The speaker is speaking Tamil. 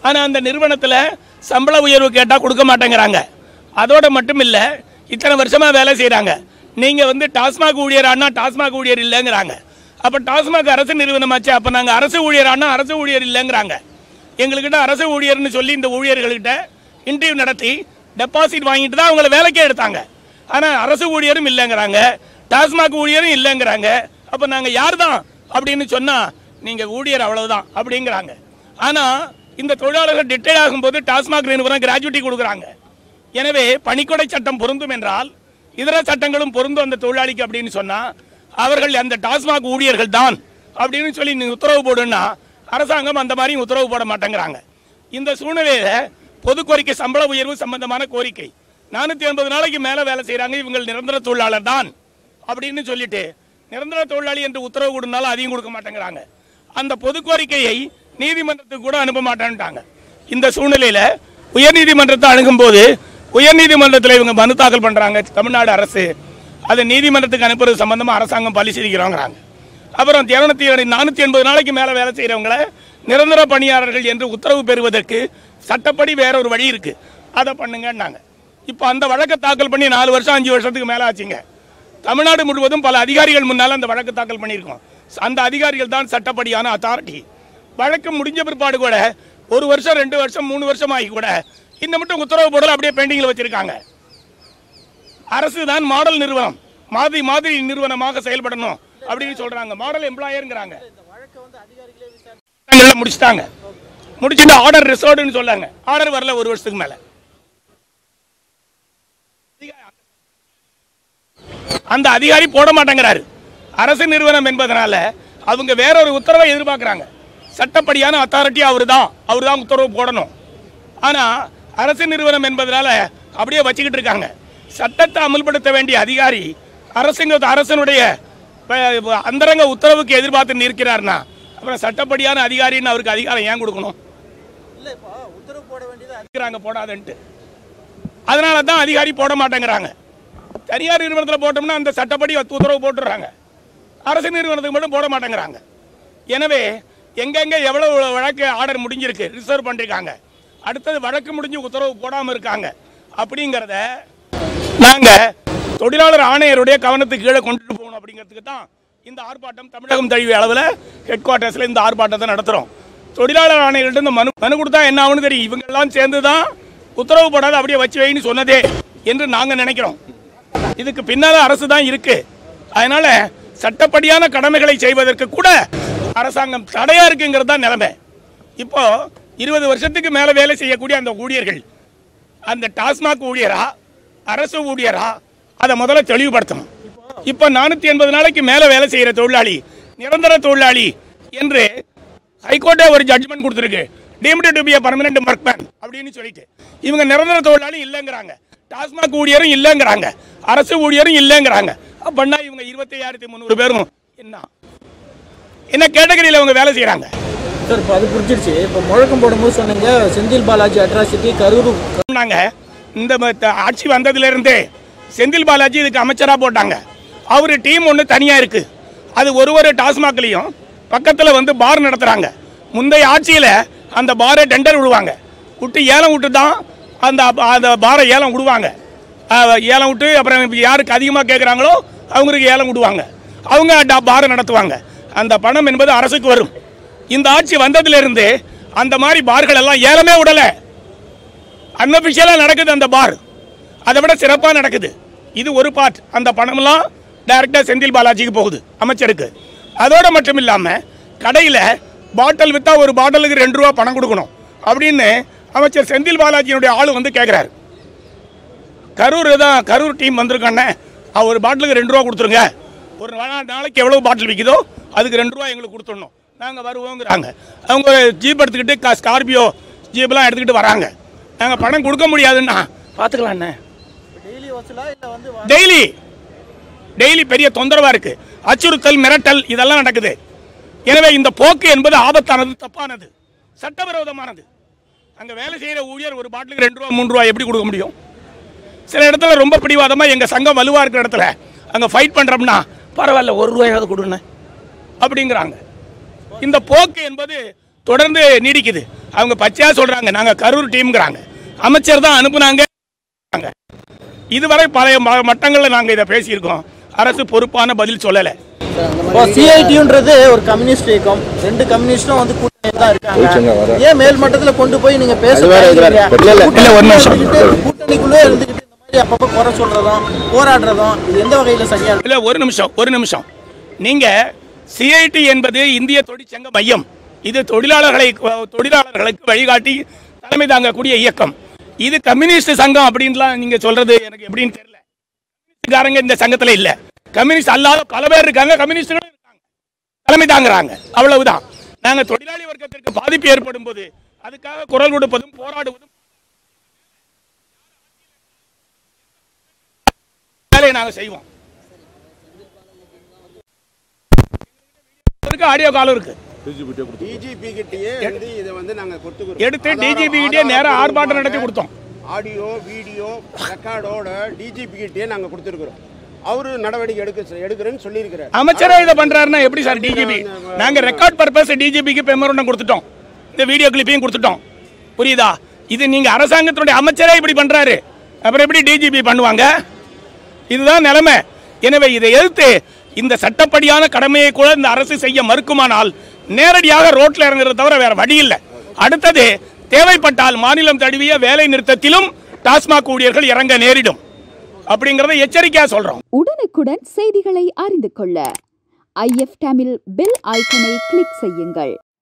ஆனால் அந்த நிறுவனத்தில் சம்பள உயர்வு கேட்டால் கொடுக்க மாட்டேங்கிறாங்க அதோட மட்டும் இல்லை இத்தனை வருஷமாக வேலை செய்கிறாங்க நீங்கள் வந்து டாஸ்மாக் ஊழியரானா டாஸ்மாக் ஊழியர் இல்லைங்கிறாங்க அப்போ டாஸ்மாக் அரசு நிறுவனமாச்சு அப்போ நாங்கள் அரசு ஊழியரானா அரசு ஊழியர் இல்லைங்கிறாங்க எங்கள்கிட்ட அரசு ஊழியர்னு சொல்லி இந்த ஊழியர்கள்கிட்ட இன்டர்வியூ நடத்தி டெபாசிட் வாங்கிட்டு தான் அவங்கள வேலைக்கே எடுத்தாங்க ஆனால் அரசு ஊழியரும் இல்லைங்கிறாங்க டாஸ்மாக் ஊழியரும் இல்லைங்கிறாங்க அப்போ நாங்கள் யார் தான் அப்படின்னு சொன்னால் நீங்கள் ஊழியர் அவ்வளவுதான் அப்படிங்கிறாங்க ஆனால் இந்த தொழிலாளர்கள் டிட்டைல் ஆகும்போது டாஸ்மாக் நிறுவனம் கிராஜுவிட்டி கொடுக்குறாங்க எனவே பணிக்கொடை சட்டம் பொருந்தும் என்றால் இதர சட்டங்களும் பொருந்தும் அந்த தொழிலாளிக்கு அப்படின்னு சொன்னால் அவர்கள் அந்த டாஸ்மாக் ஊழியர்கள் தான் அப்படின்னு சொல்லி நீ உத்தரவு போடுன்னா அரசாங்கம் அந்த மாதிரி உத்தரவு போட மாட்டேங்கிறாங்க இந்த சூழ்நிலையில பொது கோரிக்கை சம்பள உயர்வு சம்பந்தமான கோரிக்கை நானூற்றி எண்பது நாளைக்கு மேலே வேலை செய்கிறாங்க இவங்கள் நிரந்தர தொழிலாளர் தான் அப்படின்னு சொல்லிட்டு நிரந்தர தொழிலாளி என்று உத்தரவு கொடுனாலும் அதையும் கொடுக்க மாட்டேங்கிறாங்க அந்த பொது கோரிக்கையை நீதிமன்றத்துக்கு கூட அனுப்ப மாட்டேன்ட்டாங்க இந்த சூழ்நிலையில உயர்நீதிமன்றத்தை அணுகும்போது உயர்நீதிமன்றத்தில் இவங்க மனு தாக்கல் பண்றாங்க தமிழ்நாடு அரசு அதை நீதிமன்றத்துக்கு அனுப்புறது சம்பந்தமா அரசாங்கம் பரிசீலிக்கிறோங்கிறாங்க அப்புறம் இருநூத்தி நானூற்றி எண்பது நாளைக்கு மேலே வேலை செய்கிறவங்கள நிரந்தர பணியாளர்கள் என்று உத்தரவு பெறுவதற்கு சட்டப்படி வேற ஒரு வழி இருக்கு அதை பண்ணுங்கன்னாங்க இப்போ அந்த வழக்கை தாக்கல் பண்ணி நாலு வருஷம் அஞ்சு வருஷத்துக்கு மேலே ஆச்சுங்க தமிழ்நாடு முழுவதும் பல அதிகாரிகள் முன்னால் அந்த வழக்கு தாக்கல் பண்ணியிருக்கோம் அந்த அதிகாரிகள் தான் சட்டப்படியான அத்தாரிட்டி வழக்கு முடிஞ்ச பிற்பாடு கூட ஒரு வருஷம் ரெண்டு வருஷம் மூணு வருஷம் ஆகி கூட இந்த மட்டும் உத்தரவு போடல அப்படியே பெண்டிங்கில் வச்சிருக்காங்க அரசு தான் மாடல் நிறுவனம் மாதிரி மாதிரி நிறுவனமாக செயல்படணும் அப்படின்னு சொல்றாங்க மாடல் எம்ப்ளாயருங்கிறாங்க சட்டங்கள்ல முடிச்சிட்டாங்க முடிச்சுட்டு ஆர்டர் ரிசர்வ்டுன்னு சொல்லாங்க ஆர்டர் வரல ஒரு வருஷத்துக்கு மேல அந்த அதிகாரி போட மாட்டேங்கிறாரு அரசு நிறுவனம் என்பதனால அவங்க வேற ஒரு உத்தரவை எதிர்பார்க்கறாங்க சட்டப்படியான அத்தாரிட்டி அவர் தான் அவர் தான் உத்தரவு போடணும் ஆனா அரசு நிறுவனம் என்பதனால அப்படியே வச்சுக்கிட்டு இருக்காங்க சட்டத்தை அமல்படுத்த வேண்டிய அதிகாரி அரசுங்க அரசனுடைய ப- அந்தரங்க உத்தரவுக்கு எதிர்பார்த்து நிற்கிறார்னா அப்புறம் சட்டப்படியான அதிகாரின்னு அவருக்கு அதிகாரம் ஏன் கொடுக்கணும் இல்ல இப்போ உத்தரவு போட வேண்டியது இருக்கிறாங்க போடாதன்ட்டு அதனால தான் அதிகாரி போட மாட்டேங்கிறாங்க தனியார் நிறுவனத்தில் போட்டோம்னா அந்த சட்டப்படி உத்தரவு போட்டுடுறாங்க அரசு நிறுவனத்துக்கு மட்டும் போட மாட்டேங்கிறாங்க எனவே எங்கெங்க எவ்வளவு வழக்கு ஆர்டர் முடிஞ்சிருக்கு ரிசர்வ் பண்ணிருக்காங்க அடுத்தது வழக்கு முடிஞ்சு உத்தரவு போடாமல் இருக்காங்க அப்படிங்கிறத நாங்கள் தொழிலாளர் ஆணையருடைய கவனத்துக்கு கீழே கொண்டுட்டு போகணும் அப்படிங்கிறதுக்கு தான் இந்த ஆர்ப்பாட்டம் தமிழகம் தழுவிய அளவில் ஹெட் குவார்ட்டர்ஸில் இந்த ஆர்ப்பாட்டத்தை நடத்துகிறோம் தொழிலாளர் ஆணையர்கிட்ட இந்த மனு மனு கொடுத்தா என்ன ஆகும்னு தெரியும் இவங்க எல்லாம் சேர்ந்து தான் உத்தரவு போடாத அப்படியே வச்சு வைன்னு சொன்னதே என்று நாங்கள் நினைக்கிறோம் இதுக்கு பின்னால அரசு தான் இருக்கு அதனால சட்டப்படியான கடமைகளை செய்வதற்கு கூட அரசாங்கம் தடையா இருக்குங்கிறது தான் நிலைமை இப்போ இருபது வருஷத்துக்கு மேல வேலை செய்யக்கூடிய அந்த ஊழியர்கள் அந்த டாஸ்மாக் ஊழியரா அரசு ஊழியரா அதை முதல்ல தெளிவுபடுத்தணும் இப்போ நானூற்றி எண்பது நாளைக்கு மேலே வேலை செய்கிற தொழிலாளி நிரந்தர தொழிலாளி என்று ஹைகோர்ட்டே ஒரு ஜட்ஜ்மெண்ட் கொடுத்துருக்கு deemed to be permanent workman அப்படின்னு சொல்லிட்டு இவங்க நிரந்தர தொழிலாளி இல்லைங்கிறாங்க டாஸ்மாக் ஊழியரும் இல்லைங்கிறாங்க அரசு ஊழியரும் இல்லைங்கிறாங்க அப்படின்னா இவங்க இருபத்தையாயிரத்தி முந்நூறு பேரும் என்ன என்ன கேட்டகரியில் அவங்க வேலை செய்கிறாங்க சார் இப்போ அது புரிஞ்சிருச்சு இப்போ முழக்கம் போடும்போது சொன்னீங்க செந்தில் பாலாஜி அட்ராசிட்டி கரூர் சொன்னாங்க இந்த ம- த- ஆட்சி வந்ததுலேருந்தே செந்தில் பாலாஜி இதுக்கு அமைச்சராக போட்டாங்க அவர் டீம் ஒன்று தனியாக இருக்குது அது ஒரு ஒரு டாஸ்மாக்லேயும் பக்கத்தில் வந்து பார் நடத்துகிறாங்க முந்தைய ஆட்சியில் அந்த பாரை டெண்டர் விடுவாங்க விட்டு ஏலம் விட்டு தான் அந்த ப- அந்த பாரை ஏலம் விடுவாங்க அஹ், ஏலம் விட்டு அப்புறம் இப்ப யாருக்கு அதிகமாக கேட்குறாங்களோ அவங்களுக்கு ஏலம் விடுவாங்க அவங்க ட- பாரை நடத்துவாங்க அந்த பணம் என்பது அரசுக்கு வரும் இந்த ஆட்சி வந்ததிலிருந்து அந்த மாதிரி பார்கள் எல்லாம் ஏலமே விடலை அன்அஃபிஷியலாக நடக்குது அந்த பார் அதை விட சிறப்பாக நடக்குது இது ஒரு பார்ட் அந்த பணமெல்லாம் டைரெக்டாக செந்தில் பாலாஜிக்கு போகுது அமைச்சருக்கு அதோட மட்டும் இல்லாமல் கடையில் பாட்டில் விற்றா ஒரு பாட்டிலுக்கு ரெண்டு ரூபா பணம் கொடுக்கணும் அப்படின்னு அமைச்சர் செந்தில் பாலாஜியினுடைய ஆள் வந்து கேட்குறாரு கரூர் தான் கரூர் டீம் வந்திருக்கானே அவர் ஒரு பாட்டிலுக்கு ரெண்டு ரூபா கொடுத்துருங்க ஒரு நா- நாளைக்கு எவ்வளோ பாட்டில் விற்கிதோ அதுக்கு ரெண்டு ரூபா எங்களுக்கு கொடுத்துடணும் நாங்கள் வருவோங்கிறாங்க அவங்க ஜீப் எடுத்துக்கிட்டு கா ஸ்கார்பியோ ஜீப்லாம் எடுத்துக்கிட்டு வராங்க நாங்கள் பணம் கொடுக்க முடியாதுன்னா பார்த்துக்கலாண்ணே டெய்லி வசூலா இல்லை வந்து வா- டெய்லி டெய்லி பெரிய தொந்தரவா இருக்கு அச்சுறுத்தல் மிரட்டல் இதெல்லாம் நடக்குது எனவே இந்த போக்கு என்பது ஆபத்தானது தப்பானது சட்டவிரோதமானது அங்க வேலை செய்யற ஊழியர் ஒரு பாட்டிலுக்கு ரெண்டு ரூபா மூணு ரூபா எப்படி கொடுக்க முடியும் சில இடத்துல ரொம்ப பிடிவாதமா எங்க சங்கம் வலுவா இருக்கிற இடத்துல அங்க ஃபைட் பண்றோம்னா பரவாயில்ல ஒரு ரூபாயாவது கொடுங்க அப்படிங்கிறாங்க இந்த போக்கு என்பது தொடர்ந்து நீடிக்குது அவங்க பச்சையா சொல்றாங்க நாங்க கரூர் டீம்ங்கிறாங்க அமைச்சர் தான் அனுப்புனாங்க இதுவரை பல ம- மட்டங்கள்ல நாங்க இதை பேசியிருக்கோம் அரசு பொறுப்பான பதில் சொல்லலை இப்போ சிஐடின்றது ஒரு கம்யூனிஸ்ட் இயக்கம் ரெண்டு கம்யூனிஸ்டும் வந்து கூட்டணியில் தான் இருக்காங்க ஏன் மேல் மட்டத்துல கொண்டு போய் நீங்க பேச பாக்குறீங்க? இல்ல, ஒரு நிமிஷம். கூட்டணிக்குள்ளே இருந்துகிட்டு இந்த மாதிரி அப்பப்போ குறை சொல்றதும் போராடுறதும் இது எந்த வகையில சரியா இருக்கு இல்ல ஒரு நிமிஷம் ஒரு நிமிஷம் நீங்க சிஐடி என்பது இந்திய தொழிற்சங்க மையம் இது தொழிலாளர்களை தொழிலாளர்களுக்கு வழிகாட்டி தலைமை தாங்கக்கூடிய இயக்கம் இது கம்யூனிஸ்ட் சங்கம் அப்படின்லாம் நீங்க சொல்றது எனக்கு எப்படின்னு தெரியல கம்யூனிஸ்ட்காரங்க இந்த சங்கத்துல இல்ல கம்யூனிஸ்ட் அல்லாத பல பேர் இருக்காங்க கம்யூனிஸ்டுகளும் இருக்காங்க தலைமை தாங்குறாங்க அவ்வளவுதான் நாங்க தொழிலாளி வர்க்கத்திற்கு பாதிப்பு ஏற்படும் போது அதுக்காக குரல் கொடுப்பதும் போராடுவதும் வேலையை நாங்க செய்வோம் இருக்கு ஆடியோ காலும் இருக்கு டிஜிபி கிட்டயே வந்து இதை வந்து நாங்க கொடுத்துக்கிறோம் எடுத்து ஆதாரம், டிஜிபி கிட்டே நேரா ஆதாரம் ஆர்ப்பாட்டம் நடத்தி பூர்வமாக கொடுத்தோம் ஆடியோ வீடியோ ரெக்கார்டோட டிஜிபி கிட்டயே நாங்க கொடுத்துருக்குறோம் அவரு நடவடிக்கை எடுக்க எடுக்கிறேன்னு சொல்லியிருக்கிறார் அமைச்சரே இதை பண்றாருன்னா எப்படி சார் டிஜிபி நாங்க ரெக்கார்ட் பர்பஸ் டிஜிபிக்கு மெமோரண்டம் கொடுத்துட்டோம் இந்த வீடியோ கிளிப்பையும் கொடுத்துட்டோம் புரியுதா இது நீங்க அரசாங்கத்தினுடைய அமைச்சரே இப்படி பண்றாரு அப்புறம் எப்படி டிஜிபி பண்ணுவாங்க இதுதான் நிலைமை எனவே இதை எதிர்த்து இந்த சட்டப்படியான கடமையை கூட இந்த அரசு செய்ய மறுக்குமானால் நேரடியாக ரோட்ல இறங்குறத தவிர வேற வழி இல்லை அடுத்தது தேவைப்பட்டால் மாநிலம் தழுவிய வேலை நிறுத்தத்திலும் டாஸ்மாக் ஊழியர்கள் இறங்க நேரிடும் அப்படிங்கறத எச்சரிக்கையா சொல்றோம் உடனுக்குடன் செய்திகளை அறிந்து கொள்ள ஐஎஃப் தமிழ் பெல் ஐக்கனை கிளிக் செய்யுங்கள்